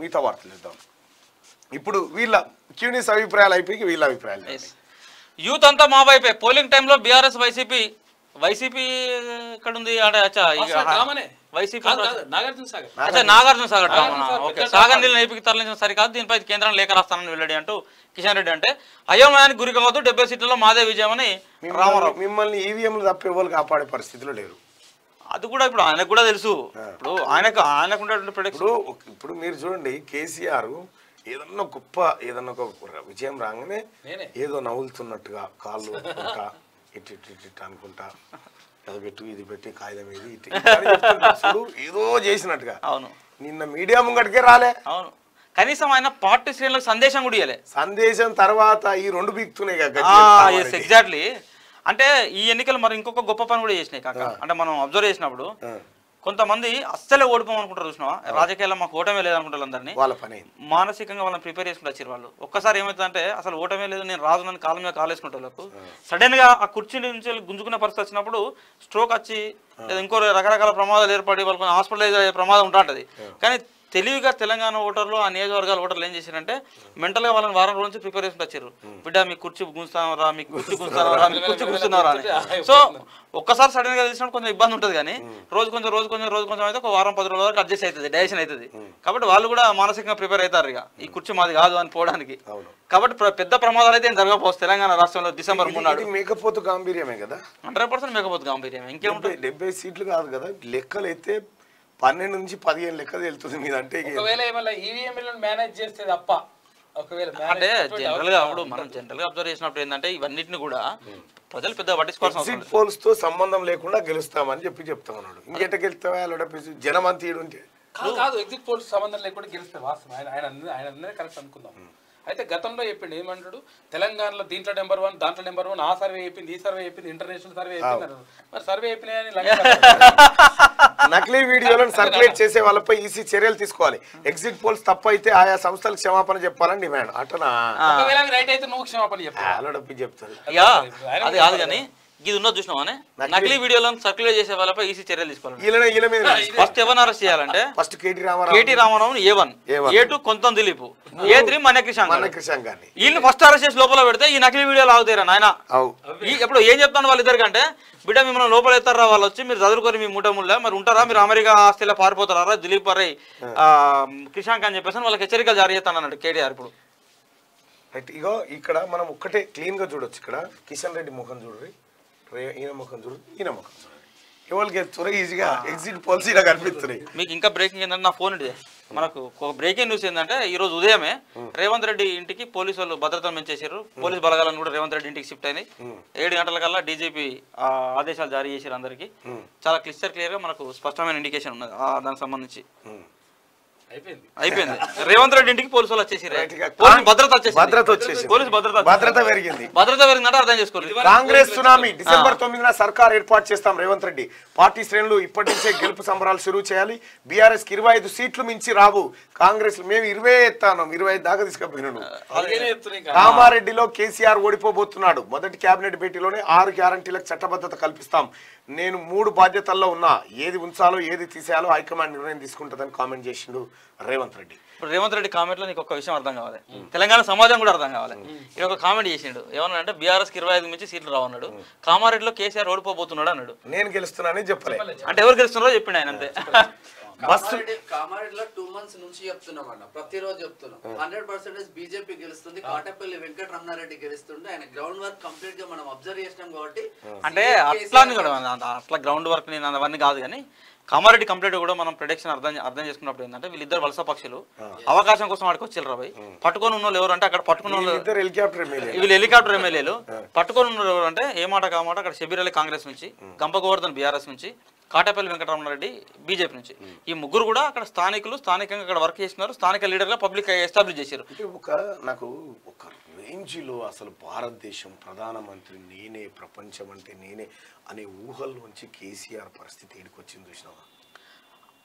మిగతా వార్తలు ఇద్దాం ఇప్పుడు వీళ్ళ క్యూనిస్ అభిప్రాయాలు అయిపోయి వీళ్ళ అభిప్రాయాలు Yes. యూత్ అంతా మా వైపే పోలింగ్ టైంలో బీఆర్ఎస్ వైసీపీ వైసీపీ ఎక్కడ ఉంది అంటే అచ్చా ఇక అసలు డ్రామానే. వైసీపీ కాదు, కాదు, నాగార్జున సాగర్ అచ్చా నాగార్జున సాగర్ డ్రామా. నాగార్జున సాగర్ ఓకే పెద్ద సాగర్ నీళ్ళు నైపుకి తరలించిన సరికాదు దీనిపై కేంద్రం లేఖ రాస్తానని వెల్లడి అంటూ కిషన్ రెడ్డి అంటే అయోమయానికి గురి కావద్దు డెబ్బై సీట్లలో మాదే విజయం అని రామారావు మిమ్మల్ని మిమ్మల్ని ఈవీఎంలు తప్ప ఎవరు కాపాడే పరిస్థితిలో లేరు అది కూడా ఇప్పుడు ఆయనకు కూడా తెలుసు ఇప్పుడు ఆయనకు ఆయనకు ఉండేటువంటి ప్రొడక్షన్ ఇప్పుడు ఒక- ఇప్పుడు మీరు చూడండి కేసీఆర్ ఏదన్నా గొప్ప ఏదన్నా ఒక విజయం రాగానే నేనే. ఏదో నవ్వులుతున్నట్టుగా కాళ్ళు ఒత్తుకుంటా ఇటు ఇటు ఇటు ఇటు అనుకుంటా అది పెట్టు ఇది పెట్టి కాగితం ఇది ఇటు ఇటు అని చెప్తుంటాడు. చూడు ఏదో చేసినట్టుగా అవును నిన్న మీడియా ముంగటికే రాలే అవును కనీసం ఆయన పార్టీ శ్రేణులకు సందేశం కూడా ఇవ్వలే సందేశం తర్వాత ఈ రెండు బీక్తున్నాయి కదా గజ్జి కామారెడ్డి. ఎగ్జాక్ట్లీ అంటే ఈ ఎన్నికలు మరి ఇంకొక గొప్ప పని కూడా చేసినాయి కాక అంటే మనం అబ్జర్వ్ చేసినప్పుడు ఆ, కొంతమంది అస్సలే ఓడిపోమనుకుంటారు చూసినావా రాజకీయాల్లో మాకు ఓటమే లేదనుకుంటారు అందరినీ వాళ్ళ పని అయింది. మానసికంగా వాళ్ళని ప్రిపేర్ చేసుకుంటూ వచ్చారు వాళ్ళు ఒక్కసారి ఏమవుతుందంటే అసలు ఓటమే లేదు నేను రాజు నన్ను కాళ్ళ మీద కాలేసుకుంటే వాళ్ళకు సడన్ గా ఆ కుర్చీ నుంచి వెళ్ళి గుంజుకునే పరిస్థితి వచ్చినప్పుడు స్ట్రోక్ వచ్చి లేదా ఇంకో రకరకాల ప్రమాదాలు ఏర్పడి వాళ్ళకి హాస్పిటలైజ్ అయ్యే ప్రమాదం ఉంటుంటది కానీ తెలివిగా తెలంగాణ ఓటర్లు ఆ నియోజకవర్గాల ఓటర్లు ఏం చేశారంటే మెంటల్ గా వాళ్ళని వారం రోజుల నుంచి ప్రిపేర్ చేసుకుంటూ వచ్చారు బిడ్డ మీ కుర్చీ గుంచుతాం రా మీ కుర్చీ గుంచుతాం రా మీ కుర్చీ గుంచుతున్నారా అని సో ఒక్కసారి సడన్ గా తెలిసినప్పుడు కొంచెం ఇబ్బంది ఉంటుంది కానీ రోజు కొంచెం రోజు కొంచెం రోజు కొంచెం అయితే ఒక వారం పది రోజుల వరకు అడ్జస్ట్ అవుతుంది డైజెషన్ అవుతుంది కాబట్టి వాళ్ళు కూడా మానసికంగా ప్రిపేర్ అవుతారు ఇక ఈ కుర్చీ మాది కాదు అని పోవడానికి అవును. కాబట్టి ప్ర- పెద్ద ప్రమాదాలు అయితే ఏం జరగకపోవచ్చు తెలంగాణ రాష్ట్రంలో డిసెంబర్ మూడు నాడు ఇది మేకపోతు గాంభీర్యమే కదా హండ్రెడ్ పర్సెంట్ మేకపోతే గాంభీర్యం ఇంకేముంటుంది డెబ్బై డెబ్బై సీట్లు కాదు కదా లెక్కలు అయితే పన్నెండు నుంచి పదిహేను లెక్కలు వెళ్తుంది మీద అంటే ఇక ఒకవేళ ఏమన్నా ఈవీఎంలను మేనేజ్ చేస్తే తప్ప ఒకవేళ అంటే manage- జనరల్ గా అప్పుడు మనం జనరల్ గా అబ్జర్వ్ చేసినప్పుడు ఏంటంటే ఇవన్నిటిని కూడా ప్రజలు పెద్ద పట్టించుకోవాల్సిన అవసరం ఎగ్జిట్ పోల్స్ తో సంబంధం లేకుండా గెలుస్తామని చెప్పి చెప్తా ఉన్నాడు ఇంకెట గెలుస్తావా అలడపేసి జనం అంత ఈడుంటే కాదు కాదు ఎగ్జిట్ పోల్స్ సంబంధం లేకుండా గెలిస్తే వాస్తవం ఆయన ఆయన అన్న- ఆయన అన్నదే కరెక్ట్ అనుకుందాం అయితే గతంలో చెప్పిండు ఏమంటాడు తెలంగాణలో దీంట్లో నెంబర్ వన్ దాంట్లో నెంబర్ వన్ ఆ సర్వే చెప్పింది ఈ సర్వే చెప్పింది ఇంటర్నేషనల్ సర్వే చెప్పింది అన్నాడు. మరి సర్వే చెప్పినాయని నకిలీ వీడియోలను సర్క్యులేట్ చేసే వాళ్ళపై ఈసీ చర్యలు తీసుకోవాలి ఎగ్జిట్ పోల్స్ తప్పు అయితే ఆయా సంస్థలకు క్షమాపణ చెప్పాలని డిమాండ్ అటనా ఒకవేళ అవి రైట్ అయితే నువ్వు క్షమాపణ చెప్పు అలడప్పి చెప్తారు ఇక అది కాదు కానీ ఇది ఉన్నది చూసినావానే నకిలీ వీడియోలను సర్క్యులేట్ చేసే వాళ్ళపై ఈసీ చర్యలు తీసుకోవాలి ఈయన ఈయన మీద ఫస్ట్ ఎవరిని అరెస్ట్ చేయాలంటే first KT Ramarao KT Ramarao A one A1. A two Kontham Dilip A three మన కిషాన్ మన కృష్ణ గారిని వీళ్ళు ఫస్ట్ అరెస్ట్ చేసి లోపల పెడితే ఈ నకిలీ వీడియోలు ఆగుతారా నాయన అవు ఈ ఇప్పుడు ఏం చెప్తాను వాళ్ళిద్దరికంటే బిడ్డ మిమ్మల్ని లోపల ఎత్తారా వాళ్ళు వచ్చి మీరు చదువుకొని మీ మూట ముళ్ళ మరి ఉంటారా మీరు అమెరికా ఆస్తిలో పారిపోతారా దిలీప్ అరై కిషాంక్ అని చెప్పేసి వాళ్ళకి హెచ్చరికలు జారీ చేస్తాను అన్నాడు కేటీఆర్ ఇప్పుడు రైట్ ఇగో ఇక్కడ మనం ఒక్కటే క్లీన్ గా చూడొచ్చు ఇక్కడ కిషన్ రెడ్డి ముఖం చూడండి రే- ఈయన ముఖం చూడండి ఈయన ముఖం చూడండి ఎవరికి ఎత్తురా ఈజీగా ఎగ్జిట్ పాలసీ ఇలా కనిపిస్తున్నాయి మీకు ఇంకా బ్రేకింగ్ ఏంటంటే నా ఫోన్ ఇదే మనకు ఒక బ్రేకింగ్ న్యూస్ ఏంటంటే ఈ రోజు ఉదయమే రేవంత్ రెడ్డి ఇంటికి పోలీసు వాళ్ళు భద్రతను పెంచేశారు పోలీస్ బలగాలను కూడా రేవంత్ రెడ్డి ఇంటికి షిఫ్ట్ అయినాయి ఏడు గంటల కల్లా డీజీపీ ఆదేశాలు జారీ చేశారు అందరికి చాలా క్లిస్టర్ క్లియర్ గా మనకు స్పష్టమైన ఇండికేషన్ ఉన్నది ఆ దానికి సంబంధించి అయిపోయింది అయిపోయింది రేవంత్ రెడ్డి ఇంటికి పోలీసు వాళ్ళు వచ్చేసి Right, ఇక పోలీసు భద్రత వచ్చేసి భద్రత వచ్చేసింది. పోలీసు భద్రత వచ్చేసింది. భద్రత పెరిగింది భద్రత పెరిగిందంటే అర్థం చేసుకోవాలి కాంగ్రెస్ సునామీ డిసెంబర్ తొమ్మిదిన సర్కార్ ఏర్పాటు చేస్తాం రేవంత్ రెడ్డి పార్టీ శ్రేణులు ఇప్పటి నుంచే గెలుపు సంబరాలు షురూ చేయాలి బీఆర్ఎస్ కి ఇరవై ఐదు సీట్లు మించి రావు కాంగ్రెస్ మేము ఇరవై ఎత్తాను ఇరవై ఐదు దాకా తీసుకుపోయినాడు అలాగనే చెప్తున్నాయి ఇంకా. కామారెడ్డిలో కేసీఆర్ ఓడిపోబోతున్నాడు మొదటి కేబినెట్ భేటీలోనే ఆరు గ్యారంటీలకు చట్టబద్ధత కల్పిస్తాం నేను మూడు బాధ్యతల్లో ఉన్నా ఏది ఉంచాలో ఏది తీసేయాలో హైకమాండ్ నిర్ణయం తీసుకుంటుందని కామెంట్ చేసిండు రేవంత్ రెడ్డి ఇప్పుడు రేవంత్ రెడ్డి కామెంట్ లో నీకు ఒక విషయం అర్థం కావాలి తెలంగాణ సమాజం కూడా అర్థం కావాలి ఇది ఒక కామెంట్ చేసిండు ఏమన్నా అంటే బీఆర్ఎస్ కి ఇరవై ఐదు మించి సీట్లు రావన్నాడు కామారెడ్డిలో కేసీఆర్ ఓడిపోబోతున్నాడు అన్నాడు నేను గెలుస్తున్నానని చెప్పలే అంటే ఎవరు గెలుస్తున్నారో చెప్పిండు ఆయన అంతే బస్సు కామారెడ్డి కామారెడ్డిలో టూ మంత్స్ నుంచి చెప్తున్నాం అన్న ప్రతిరోజు చెప్తున్నాం హండ్రెడ్ పర్సెంటేజ్ బీజేపీ గెలుస్తుంది కాటపల్లి వెంకట రమణారెడ్డి గెలుస్తుండే ఆయన గ్రౌండ్ వర్క్ కంప్లీట్ గా మనం అబ్జర్వ్ చేసినాం కాబట్టి అంటే అట్లా అని కూడా అంత- అట్లా గ్రౌండ్ వర్క్ నేను అవన్నీ కాదు కానీ కామారెడ్డి కంప్లీట్ కూడా మనం ప్రొడక్షన్ అర్థం అర్థం చేసుకున్నప్పుడు ఏంటంటే వీళ్ళిద్దరు వలస పక్షులు అవకాశం కోసం ఆడికి వచ్చారు రాబోయ్ పట్టుకొని ఉన్న వాళ్ళు ఎవరు అంటే అక్కడ పట్టుకున్న వాళ్ళు ఇద్దరు హెలికాప్టర్ ఎమ్మెల్యే వీళ్ళు హెలికాప్టర్ ఎమ్మెల్యేలు పట్టుకొని ఉన్నారు ఎవరు అంటే ఏ మాట కామాట అక్కడ షబీర్ అలీ కాంగ్రెస్ నుంచి గంప గోవర్ధన్ బీఆర్ఎస్ నుంచి కాటపల్లి వెంకటరమణారెడ్డి బీజేపీ నుంచి ఈ ముగ్గురు కూడా అక్కడ స్థానికులు స్థానికంగా అక్కడ వర్క్ చేస్తున్నారు స్థానిక లీడర్గా పబ్లిక్ ఎస్టాబ్లిష్ చేశారు అంటే ఒక నాకు ఒక రేంజ్లో అసలు భారతదేశం ప్రధానమంత్రి నేనే ప్రపంచం అంటే నేనే అనే ఊహల్లోంచి కేసీఆర్ పరిస్థితి ఏడికొచ్చింది చూసినావా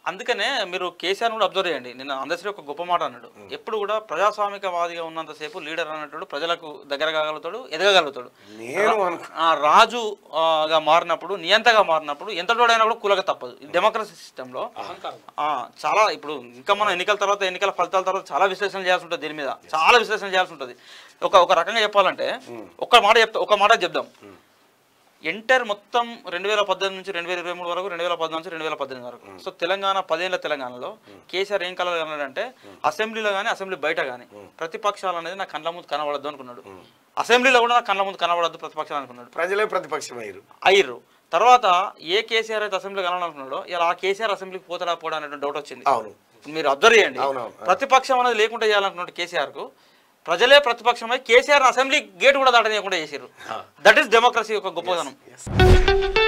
అందుకనే మీరు కేసీఆర్ కూడా అబ్జర్వ్ చేయండి నిన్న అందశ్రీ ఒక గొప్ప మాట అన్నాడు ఎప్పుడు కూడా ప్రజాస్వామికవాదిగా ఉన్నంతసేపు లీడర్ అన్నట్టు ప్రజలకు దగ్గర కాగలుగుతాడు ఎదగగలుగుతాడు నేను అను- ఆ రాజు ఆ, గా మారినప్పుడు నియంతగా మారినప్పుడు ఎంత తోడైనా కూడా కూలక తప్పదు ఈ డెమోక్రసీ సిస్టంలో అహంకారం ఆ, చాలా ఇప్పుడు ఇంకా మనం ఎన్నికల తర్వాత ఎన్నికల ఫలితాల తర్వాత చాలా విశ్లేషణ చేయాల్సి ఉంటుంది దీని మీద చాలా విశ్లేషణ చేయాల్సి ఉంటుంది ఒక ఒక రకంగా చెప్పాలంటే ఒక మాట చెప్తా ఒక మాట చెప్దాం ఎంటర్ మొత్తం రెండు వేల పద్దెనిమిది నుంచి రెండు వేల ఇరవై మూడు వరకు రెండు వేల పద్నాలుగు నుంచి రెండు వేల పద్దెనిమిది వరకు సో తెలంగాణ పదేళ్ల తెలంగాణలో కేసీఆర్ ఏం కలర్ అన్నాడంటే అసెంబ్లీలో కానీ అసెంబ్లీ బయట కానీ ప్రతిపక్షాలు అనేది నా కళ్ళ ముందు కనబడద్దు అనుకున్నాడు అసెంబ్లీలో కూడా నా కళ్ళ ముందు కనబడద్దు ప్రతిపక్షాలు అనుకున్నాడు ప్రజలే ప్రతిపక్షం అయ్యారు అయ్యిర్రు తర్వాత ఏ కేసీఆర్ అయితే అసెంబ్లీ కనాలనుకున్నాడో ఇలా ఆ కేసీఆర్ అసెంబ్లీకి పోతాడా పోడా అనేటువంటి డౌట్ వచ్చింది అవును మీరు అబ్జర్వ్ చేయండి అవునవును. ప్రతిపక్షం అనేది లేకుండా చేయాలనుకున్న కేసీఆర్ కు ప్రజలే ప్రతిపక్షమై కేసీఆర్ అసెంబ్లీ గేట్ కూడా దాటనీయకుండా చేశారు దట్ ఈస్ డెమోక్రసీ యొక్క గొప్పదనం